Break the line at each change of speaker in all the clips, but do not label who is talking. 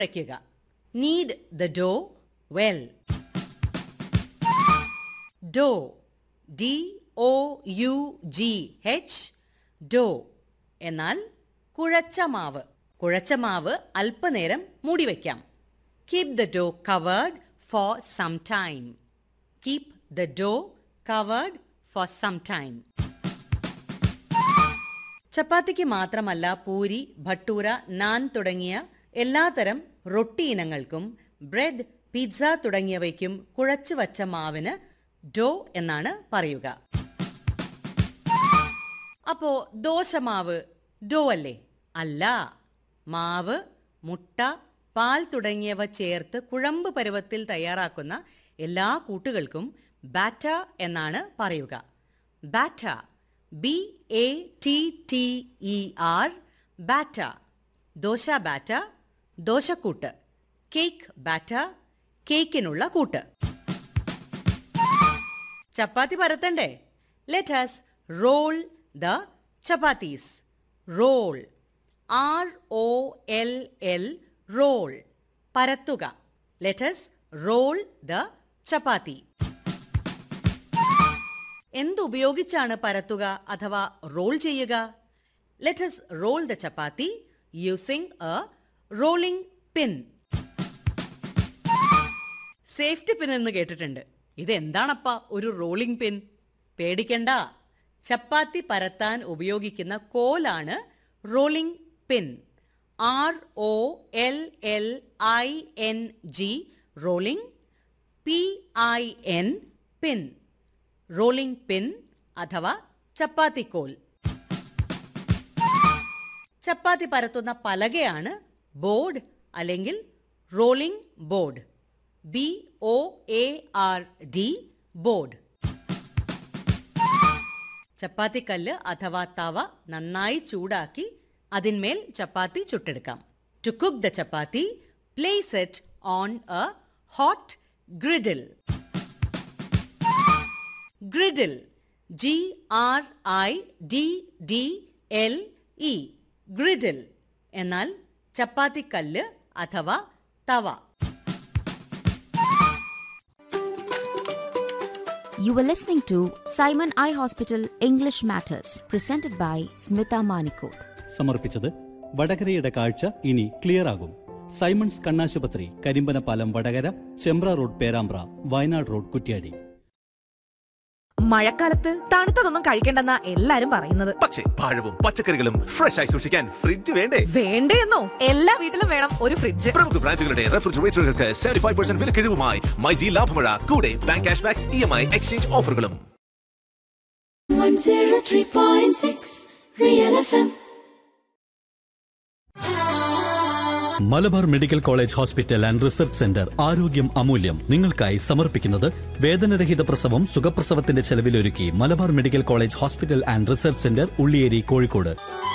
വയ്ക്കുക need the dough well dough D O U G H dough എന്നാൽ കുഴച്ച മാവ് കുഴച്ച മാവ് അല്പനേരം മൂടി വയ്ക്കാം keep the dough covered for some time keep the dough covered for some time ചപ്പാത്തിക്ക് മാത്രമല്ല പൂരി ഭട്ടൂര നാൻ തുടങ്ങിയ എല്ലാത്തരം റൊട്ടി ഇനങ്ങൾക്കും ബ്രെഡ് പിസ്സ തുടങ്ങിയവയ്ക്കും കുഴച്ചു വച്ച മാവിന് ഡോ എന്നാണ് പറയുക അപ്പോ ദോശമാവ് ഡോ അല്ലേ അല്ല മാവ് മുട്ട പാൽ തുടങ്ങിയവ ചേർത്ത് കുഴമ്പ് പരുവത്തിൽ തയ്യാറാക്കുന്ന എല്ലാ കൂട്ടുകൾക്കും ബാറ്റ എന്നാണ് പറയുക batter B A T T E R batter dosa batter ദോശക്കൂട്ട് കേക്ക് ബാറ്റ കേക്കിനുള്ള കൂട്ട് ചപ്പാത്തി പരത്തണ്ടേ let us roll the chapatis roll R O L L roll പരത്തുക let us roll the chapati എന്തുപയോഗിച്ചാണ് പരത്തുക അഥവാ റോൾ ചെയ്യുക let us roll the chapati using a rolling pin safety pin എന്ന് കേട്ടിട്ടുണ്ട് ഇതെന്താണപ്പാ ഒരു റോളിംഗ് പിൻ പേടിക്കണ്ട ചപ്പാത്തി പരത്താൻ ഉപയോഗിക്കുന്ന കോലാണ് rolling pin R O L L I N G rolling P I N pin rolling pin അഥവാ ചപ്പാത്തിക്കോൽ ചപ്പാത്തി പരത്തുന്ന പലകയാണ് ബോർഡ് അല്ലെങ്കിൽ rolling board B O A R D board ചപ്പാത്തിക്കല്ല് അഥവാ തവ നന്നായി ചൂടാക്കി അതിന്മേൽ ചപ്പാത്തി ചുട്ടെടുക്കാം to cook the chapati place it on a hot griddle griddle G R I D D L E griddle എന്നാൽ ചപ്പാത്തിക്കല്ല് അഥവാ തവ
You were listening to Simon Eye Hospital English Matters, presented by Smita Manikoth.
സമർപ്പിച്ചത് വടകരയുടെ കാഴ്ച ഇനി clear ആകും Simon's കണ്ണാശുപത്രി Karimbanapalam Vadakara Chembra road Perambra Wayanad road Kuttiadi
മഴക്കാലത്ത് തണുത്തതൊന്നും കഴിക്കണ്ടെന്നാ എല്ലാരും പറയുന്നത്
പക്ഷേ പഴവും പച്ചക്കറികളും ഫ്രഷ് ആയി സൂക്ഷിക്കാൻ ഫ്രിഡ്ജ് വേണ്ടേ
വേണ്ടേന്നോ എല്ലാ വീട്ടിലും വേണം ഒരു ഫ്രിഡ്ജ്
പ്രമുഖ ബ്രാൻഡുകളുടെ റെഫ്രിജറേറ്ററുകൾക്ക് സെവന്റി ഫൈവ് പെർസെന്റ് വിലക്കിഴിവുമായി മൈജി ലാഭമഴ കൂടെ bank cash back E M I exchange ഓഫറുകളും
103.6 Real FM.
Malabar medical college hospital and research centre ആരോഗ്യം അമൂല്യം നിങ്ങൾക്കായി സമർപ്പിക്കുന്നത് വേദനരഹിത പ്രസവം സുഖപ്രസവത്തിന്റെ ചെലവിലൊരുക്കി Malabar medical college hospital and research centre Ulliyeri Kozhikode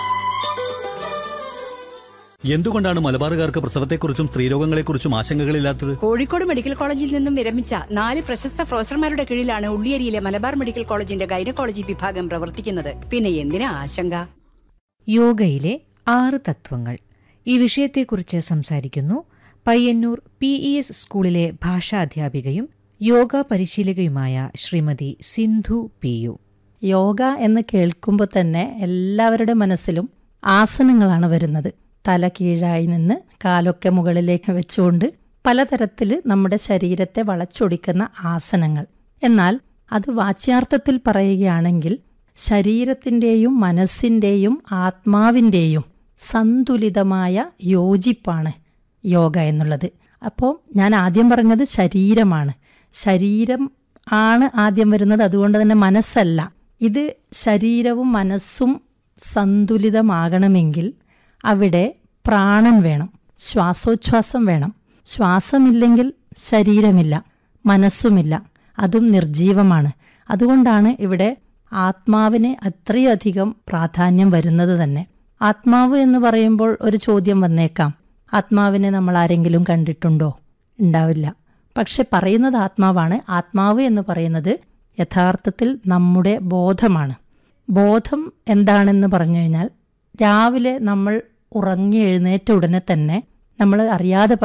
എന്തുകൊണ്ടാണ് മലബാറുകാർക്ക് പ്രസവത്തെക്കുറിച്ചും സ്ത്രീരോഗങ്ങളെക്കുറിച്ചും ആശങ്കകളില്ലാത്തത്
കോഴിക്കോട് മെഡിക്കൽ കോളേജിൽ നിന്നും വിരമിച്ച നാല് പ്രശസ്ത പ്രൊഫസർമാരുടെ കീഴിലാണ് ഉള്ളിയേരിയിലെ മലബാർ മെഡിക്കൽ കോളേജിന്റെ ഗൈനക്കോളജി വിഭാഗം പ്രവർത്തിക്കുന്നത് പിന്നെ എന്തിനാ ആശങ്ക
യോഗയിലെ ആറ് തത്വങ്ങൾ ഈ വിഷയത്തെക്കുറിച്ച് സംസാരിക്കുന്നു പയ്യന്നൂർ പി ഇ എസ് സ്കൂളിലെ ഭാഷാധ്യാപികയും യോഗ പരിശീലകയുമായ ശ്രീമതി സിന്ധു പി യു
യോഗ എന്ന് കേൾക്കുമ്പോൾ തന്നെ എല്ലാവരുടെ മനസ്സിലും ആസനങ്ങളാണ് വരുന്നത് തല കീഴായി നിന്ന് കാലൊക്കെ മുകളിലേക്ക് വെച്ചുകൊണ്ട് പലതരത്തിൽ നമ്മുടെ ശരീരത്തെ വളച്ചൊടിക്കുന്ന ആസനങ്ങൾ എന്നാൽ അത് വാച്യാർത്ഥത്തിൽ പറയുകയാണെങ്കിൽ ശരീരത്തിൻ്റെയും മനസ്സിൻ്റെയും ആത്മാവിൻ്റെയും സന്തുലിതമായ യോജിപ്പാണ് യോഗ എന്നുള്ളത് അപ്പോൾ ഞാൻ ആദ്യം പറഞ്ഞത് ശരീരമാണ് ശരീരം ആണ് ആദ്യം വരുന്നത് അതുകൊണ്ട് തന്നെ മനസ്സല്ല ഇത് ശരീരവും മനസ്സും സന്തുലിതമാകണമെങ്കിൽ അവിടെ പ്രാണൻ വേണം ശ്വാസോച്ഛ്വാസം വേണം ശ്വാസമില്ലെങ്കിൽ ശരീരമില്ല മനസ്സുമില്ല അതും നിർജീവമാണ് അതുകൊണ്ടാണ് ഇവിടെ ആത്മാവിന് അത്രയധികം പ്രാധാന്യം വരുന്നത് തന്നെ ആത്മാവ് എന്ന് പറയുമ്പോൾ ഒരു ചോദ്യം വന്നേക്കാം ആത്മാവിനെ നമ്മൾ ആരെങ്കിലും കണ്ടിട്ടുണ്ടോ ഉണ്ടാവില്ല പക്ഷെ പറയുന്നത് ആത്മാവാണ് ആത്മാവ് എന്ന് പറയുന്നത് യഥാർത്ഥത്തിൽ നമ്മുടെ ബോധമാണ് ബോധം എന്താണെന്ന് പറഞ്ഞു കഴിഞ്ഞാൽ രാവിലെ നമ്മൾ ഉറങ്ങി എഴുന്നേറ്റ ഉടനെ തന്നെ നമ്മൾ അറിയാതെ